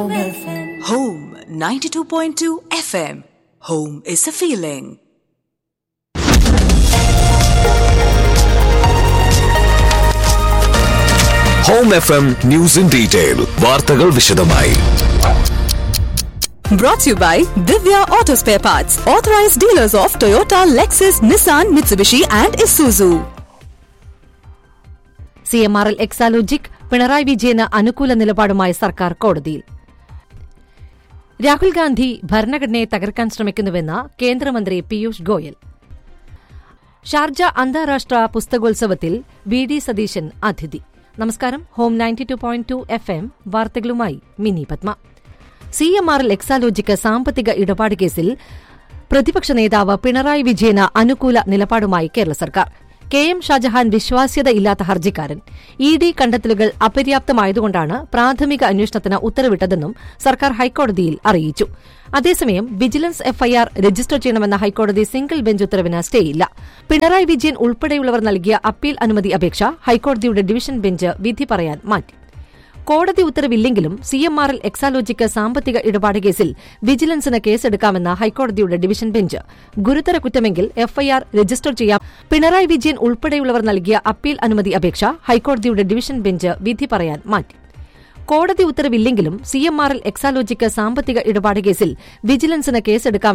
Home 92.2 FM. Home is a feeling. Home F M news in detail വാർത്തകൾ വിശദമായി Brought to you by Divya Auto Spare Parts, authorized dealers of Toyota, Lexus, Nissan, Mitsubishi, and Isuzu. C M R L Exalogic Pinarayi വിജയന് അനുകൂല നിലപാടുമായി സർക്കാർ കോടതിയിൽ രാഹുൽ ഗാന്ധി ഭരണഘടനയെ തകർക്കാൻ ശ്രമിക്കുന്നുവെന്ന് കേന്ദ്രമന്ത്രി പീയൂഷ് ഗോയൽ ഷാർജ അന്താരാഷ്ട്ര പുസ്തകോത്സവത്തിൽ വി ഡി സതീശൻ അതിഥി നമസ്കാരം home ninety two point two F M വാർത്തകളുമായി Mini Padma C M R L Exalogic സാമ്പത്തിക ഇടപാട് കേസിൽ പ്രതിപക്ഷ നേതാവ് പിണറായി വിജയന് അനുകൂല നിലപാടുമായി കേരള സർക്കാർ കെ എം ഷാജഹാൻ വിശ്വാസ്യതയില്ലാത്ത ഹർജിക്കാരൻ ഇ ഡി കണ്ടെത്തലുകൾ അപര്യാപ്തമായതുകൊണ്ടാണ് പ്രാഥമിക അന്വേഷണത്തിന് ഉത്തരവിട്ടതെന്നും സർക്കാർ ഹൈക്കോടതിയിൽ അറിയിച്ചു അതേസമയം വിജിലൻസ് എഫ്ഐആർ രജിസ്റ്റർ ചെയ്യണമെന്ന ഹൈക്കോടതി സിംഗിൾ ബെഞ്ച് ഉത്തരവിന് സ്റ്റേയില്ല പിണറായി വിജയൻ ഉൾപ്പെടെയുള്ളവർ നൽകിയ അപ്പീൽ അനുമതി അപേക്ഷ ഹൈക്കോടതിയുടെ ഡിവിഷൻ ബെഞ്ച് വിധി പറയാൻ മാറ്റി കോടതി ഉത്തരവില്ലെങ്കിലും C M R L Exalogic സാമ്പത്തിക ഇടപാട് കേസിൽ വിജിലൻസിന് കേസെടുക്കാമെന്ന ഹൈക്കോടതിയുടെ ഡിവിഷൻ ബെഞ്ച് ഗുരുതര കുറ്റമെങ്കിൽ എഫ്ഐആർ രജിസ്റ്റർ ചെയ്യാം പിണറായി വിജയൻ ഉൾപ്പെടെയുള്ളവർ നൽകിയ അപ്പീൽ അനുമതി അപേക്ഷ ഹൈക്കോടതിയുടെ ഡിവിഷൻ ബെഞ്ച് വിധി പറയാൻ മാറ്റി കോടതി ഉത്തരവില്ലെങ്കിലും C M R L Exalogic സാമ്പത്തിക ഇടപാട് കേസിൽ വിജിലൻസിന് കേസെടുക്കാം